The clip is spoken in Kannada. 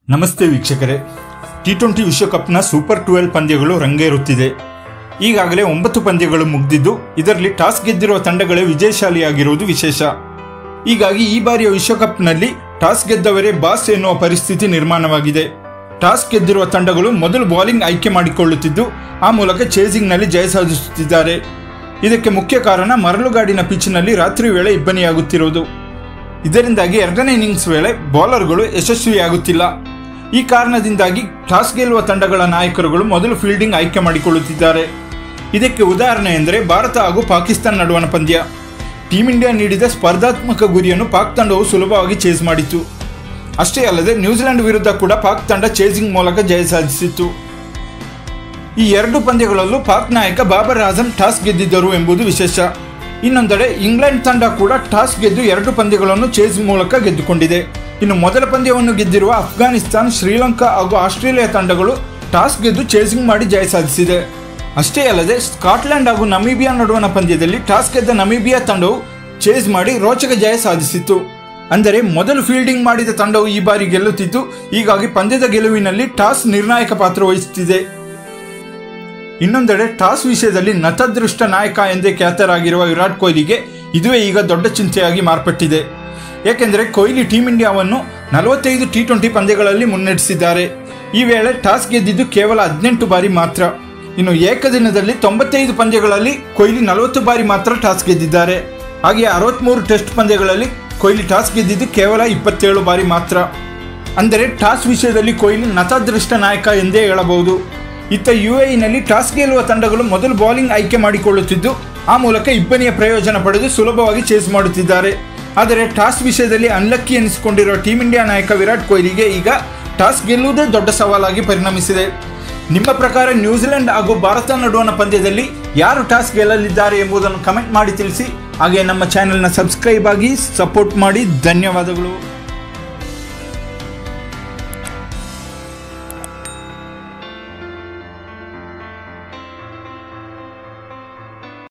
ನಮಸ್ತೆ ವೀಕ್ಷಕರೇ ಟಿ ಟ್ವೆಂಟಿ ವಿಶ್ವಕಪ್ನ ಸೂಪರ್ ಟ್ವೆಲ್ ಪಂದ್ಯಗಳು ರಂಗೇರುತ್ತಿದೆ ಈಗಾಗಲೇ ಒಂಬತ್ತು ಪಂದ್ಯಗಳು ಮುಗಿದಿದ್ದು ಇದರಲ್ಲಿ ಟಾಸ್ ಗೆದ್ದಿರುವ ತಂಡಗಳೇ ವಿಜಯಶಾಲಿಯಾಗಿರುವುದು ವಿಶೇಷ ಹೀಗಾಗಿ ಈ ಬಾರಿಯ ವಿಶ್ವಕಪ್ನಲ್ಲಿ ಟಾಸ್ ಗೆದ್ದವರೇ ಬಾಸ್ ಎನ್ನುವ ಪರಿಸ್ಥಿತಿ ನಿರ್ಮಾಣವಾಗಿದೆ ಟಾಸ್ ಗೆದ್ದಿರುವ ತಂಡಗಳು ಮೊದಲು ಬೌಲಿಂಗ್ ಆಯ್ಕೆ ಮಾಡಿಕೊಳ್ಳುತ್ತಿದ್ದು ಆ ಮೂಲಕ ಚೇಸಿಂಗ್ನಲ್ಲಿ ಜಯ ಸಾಧಿಸುತ್ತಿದ್ದಾರೆ ಇದಕ್ಕೆ ಮುಖ್ಯ ಕಾರಣ ಮರಳುಗಾಡಿನ ಪಿಚ್ನಲ್ಲಿ ರಾತ್ರಿ ವೇಳೆ ಇಬ್ಬನಿಯಾಗುತ್ತಿರುವುದು ಇದರಿಂದಾಗಿ ಎರಡನೇ ಇನ್ನಿಂಗ್ಸ್ ವೇಳೆ ಬೌಲರ್ಗಳು ಯಶಸ್ವಿಯಾಗುತ್ತಿಲ್ಲ ಈ ಕಾರಣದಿಂದಾಗಿ ಟಾಸ್ ಗೆಲ್ಲುವ ತಂಡಗಳ ನಾಯಕರುಗಳು ಮೊದಲು ಫೀಲ್ಡಿಂಗ್ ಆಯ್ಕೆ ಮಾಡಿಕೊಳ್ಳುತ್ತಿದ್ದಾರೆ ಇದಕ್ಕೆ ಉದಾಹರಣೆ ಎಂದರೆ ಭಾರತ ಹಾಗೂ ಪಾಕಿಸ್ತಾನ ನಡುವಣ ಪಂದ್ಯ ಟೀಂ ಇಂಡಿಯಾ ನೀಡಿದ ಸ್ಪರ್ಧಾತ್ಮಕ ಗುರಿಯನ್ನು ಪಾಕ್ ತಂಡವು ಸುಲಭವಾಗಿ ಚೇಸ್ ಮಾಡಿತು ಅಷ್ಟೇ ಅಲ್ಲದೆ ನ್ಯೂಜಿಲೆಂಡ್ ವಿರುದ್ಧ ಕೂಡ ಪಾಕ್ ತಂಡ ಚೇಸಿಂಗ್ ಮೂಲಕ ಜಯ ಸಾಧಿಸಿತ್ತು ಈ ಎರಡು ಪಂದ್ಯಗಳಲ್ಲೂ ಪಾಕ್ ನಾಯಕ ಬಾಬರ್ ಆಜಂ ಟಾಸ್ ಗೆದ್ದಿದ್ದರು ಎಂಬುದು ವಿಶೇಷ ಇನ್ನೊಂದೆಡೆ ಇಂಗ್ಲೆಂಡ್ ತಂಡ ಕೂಡ ಟಾಸ್ ಗೆದ್ದು ಎರಡು ಪಂದ್ಯಗಳನ್ನು ಚೇಸ್ ಮೂಲಕ ಗೆದ್ದುಕೊಂಡಿದೆ ಇನ್ನು ಮೊದಲ ಪಂದ್ಯವನ್ನು ಗೆದ್ದಿರುವ ಅಫ್ಘಾನಿಸ್ತಾನ್ ಶ್ರೀಲಂಕಾ ಹಾಗೂ ಆಸ್ಟ್ರೇಲಿಯಾ ತಂಡಗಳು ಟಾಸ್ ಗೆದ್ದು ಚೇಸಿಂಗ್ ಮಾಡಿ ಜಯ ಸಾಧಿಸಿದೆ ಅಷ್ಟೇ ಅಲ್ಲದೆ ಸ್ಕಾಟ್ಲೆಂಡ್ ಹಾಗೂ ನಮೀಬಿಯಾ ನಡುವಣ ಪಂದ್ಯದಲ್ಲಿ ಟಾಸ್ ಗೆದ್ದ ನಮೀಬಿಯಾ ತಂಡವು ಚೇಸ್ ಮಾಡಿ ರೋಚಕ ಜಯ ಸಾಧಿಸಿತ್ತು ಅಂದರೆ ಮೊದಲು ಫೀಲ್ಡಿಂಗ್ ಮಾಡಿದ ತಂಡವು ಈ ಬಾರಿ ಗೆಲ್ಲುತ್ತಿದ್ದು ಹೀಗಾಗಿ ಪಂದ್ಯದ ಗೆಲುವಿನಲ್ಲಿ ಟಾಸ್ ನಿರ್ಣಾಯಕ ಪಾತ್ರ ವಹಿಸುತ್ತಿದೆ ಇನ್ನೊಂದೆಡೆ ಟಾಸ್ ವಿಷಯದಲ್ಲಿ ನತದೃಷ್ಟ ನಾಯಕ ಎಂದೇ ಖ್ಯಾತರಾಗಿರುವ ವಿರಾಟ್ ಕೊಹ್ಲಿಗೆ ಇದುವೇ ಈಗ ದೊಡ್ಡ ಚಿಂತೆಯಾಗಿ ಮಾರ್ಪಟ್ಟಿದೆ ಏಕೆಂದರೆ ಕೊಹ್ಲಿ ಟೀಂ ಇಂಡಿಯಾವನ್ನು ನಲವತ್ತೈದು ಟಿ ಟ್ವೆಂಟಿ ಪಂದ್ಯಗಳಲ್ಲಿ ಮುನ್ನಡೆಸಿದ್ದಾರೆ ಈ ವೇಳೆ ಟಾಸ್ ಗೆದ್ದಿದ್ದು ಕೇವಲ ಹದಿನೆಂಟು ಬಾರಿ ಮಾತ್ರ ಇನ್ನು ಏಕದಿನದಲ್ಲಿ ತೊಂಬತ್ತೈದು ಪಂದ್ಯಗಳಲ್ಲಿ ಕೊಹ್ಲಿ ನಲವತ್ತು ಬಾರಿ ಮಾತ್ರ ಟಾಸ್ ಗೆದ್ದಿದ್ದಾರೆ ಹಾಗೆ ಅರವತ್ಮೂರು ಟೆಸ್ಟ್ ಪಂದ್ಯಗಳಲ್ಲಿ ಕೊಹ್ಲಿ ಟಾಸ್ ಗೆದ್ದಿದ್ದು ಕೇವಲ ಇಪ್ಪತ್ತೇಳು ಬಾರಿ ಮಾತ್ರ ಅಂದರೆ ಟಾಸ್ ವಿಷಯದಲ್ಲಿ ಕೊಹ್ಲಿ ನತದೃಷ್ಟ ನಾಯಕ ಎಂದೇ ಹೇಳಬಹುದು ಇತ್ತ ಯು ಎನಲ್ಲಿ ಟಾಸ್ ಗೆಲ್ಲುವ ತಂಡಗಳು ಮೊದಲು ಬೌಲಿಂಗ್ ಆಯ್ಕೆ ಮಾಡಿಕೊಳ್ಳುತ್ತಿದ್ದು ಆ ಮೂಲಕ ಇಬ್ಬನಿಯ ಪ್ರಯೋಜನ ಪಡೆದು ಸುಲಭವಾಗಿ ಚೇಸ್ ಮಾಡುತ್ತಿದ್ದಾರೆ ಆದರೆ ಟಾಸ್ ವಿಷಯದಲ್ಲಿ ಅನ್ಲಕ್ಕಿ ಎನಿಸಿಕೊಂಡಿರುವ ಟೀಂ ಇಂಡಿಯಾ ನಾಯಕ ವಿರಾಟ್ ಕೊಹ್ಲಿಗೆ ಈಗ ಟಾಸ್ ಗೆಲ್ಲುವುದೇ ದೊಡ್ಡ ಸವಾಲಾಗಿ ಪರಿಣಮಿಸಿದೆ ನಿಮ್ಮ ಪ್ರಕಾರ ನ್ಯೂಜಿಲೆಂಡ್ ಹಾಗೂ ಭಾರತ ನಡುವಣ ಪಂದ್ಯದಲ್ಲಿ ಯಾರು ಟಾಸ್ ಗೆಲ್ಲಲಿದ್ದಾರೆ ಎಂಬುದನ್ನು ಕಮೆಂಟ್ ಮಾಡಿ ತಿಳಿಸಿ ಹಾಗೆ ನಮ್ಮ ಚಾನೆಲ್ನ ಸಬ್ಸ್ಕ್ರೈಬ್ ಆಗಿ ಸಪೋರ್ಟ್ ಮಾಡಿ ಧನ್ಯವಾದಗಳು